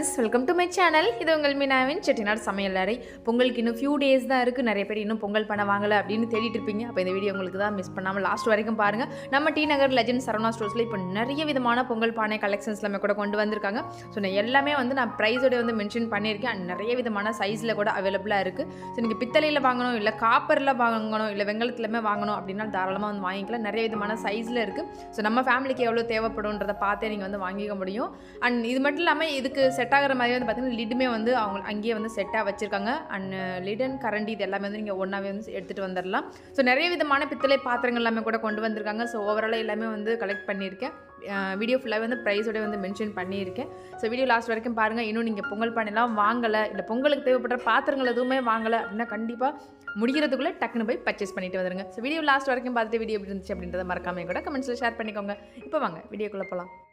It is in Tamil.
friends welcome to my channel இது உங்கள் மீனாவின் செட்டிநாடு சமையல் அறை பொங்கலுக்கு இன்னும் ஃபியூ டேஸ் தான் இருக்குது நிறைய பேர் இன்னும் பொங்கல் பண்ண வாங்கலை அப்படின்னு தேடிட்டு இருப்பீங்க அப்போ இந்த வீடியோ உங்களுக்கு தான் மிஸ் பண்ணாமல் லாஸ்ட் வரைக்கும் பாருங்கள் நம்ம டி நகர் லெஜண்ட் சரவணா ஸ்டோர்ஸில் இப்போ நிறைய விதமான பொங்கல் பானை கலெக்ஷன்ஸ் எல்லாமே கூட கொண்டு வந்திருக்காங்க ஸோ நான் எல்லாமே வந்து நான் ப்ரைஸோட வந்து மென்ஷன் பண்ணியிருக்கேன் and நிறைய விதமான சைஸில் கூட அவைலபிளாக இருக்குது ஸோ நீங்கள் பித்தளையில் வாங்கணும் இல்லை காப்பரில் வாங்கணும் இல்லை வெங்கலத்துலையுமே வாங்கணும் அப்படின்னா தாராளமாக வந்து வாங்கிக்கலாம் நிறைய விதமான சைஸில் இருக்குது ஸோ நம்ம ஃபேமிலிக்கு எவ்வளோ தேவைப்படுன்றதை பார்த்தே நீங்கள் வந்து வாங்கிக்க முடியும் அண்ட் இது மட்டும் இல்லாமல் இதுக்கு செட் ஆகிற மாதிரி வந்து பார்த்தீங்கன்னா லிட்டுமே வந்து அவங்க அங்கேயே வந்து செட்டாக வச்சுருக்காங்க அண்ட் லிட் அண்ட் கரண்டி இது எல்லாமே வந்து நீங்கள் ஒன்றாவே வந்து எடுத்துகிட்டு வந்துடலாம் ஸோ நிறைய விதமான பித்தளை பாத்திரங்கள் எல்லாமே கூட கொண்டு வந்திருக்காங்க ஸோ ஓவராலாக எல்லாமே வந்து கலெக்ட் பண்ணியிருக்கேன் வீடியோ ஃபுல்லாக வந்து ப்ரைஸோட வந்து மென்ஷன் பண்ணியிருக்கேன் ஸோ வீடியோ லாஸ்ட் வரைக்கும் பாருங்கள் இன்னும் நீங்கள் பொங்கல் பானைலாம் வாங்கலை இல்லை பொங்கலுக்கு தேவைப்படுற பாத்திரங்கள் எதுவுமே வாங்கலை அப்படின்னா கண்டிப்பாக முடிகிறதுக்குள்ளே டக்குன்னு போய் பர்ச்சேஸ் பண்ணிட்டு வந்துருங்க ஸோ வீடியோ லாஸ்ட் வரைக்கும் பார்த்துட்டு வீடியோ எப்படி இருந்துச்சு அப்படின்றத மறக்காம கூட கமெண்ட்ஸில் ஷேர் பண்ணிக்கோங்க இப்போ வாங்க வீடியோக்குள்ளே போகலாம்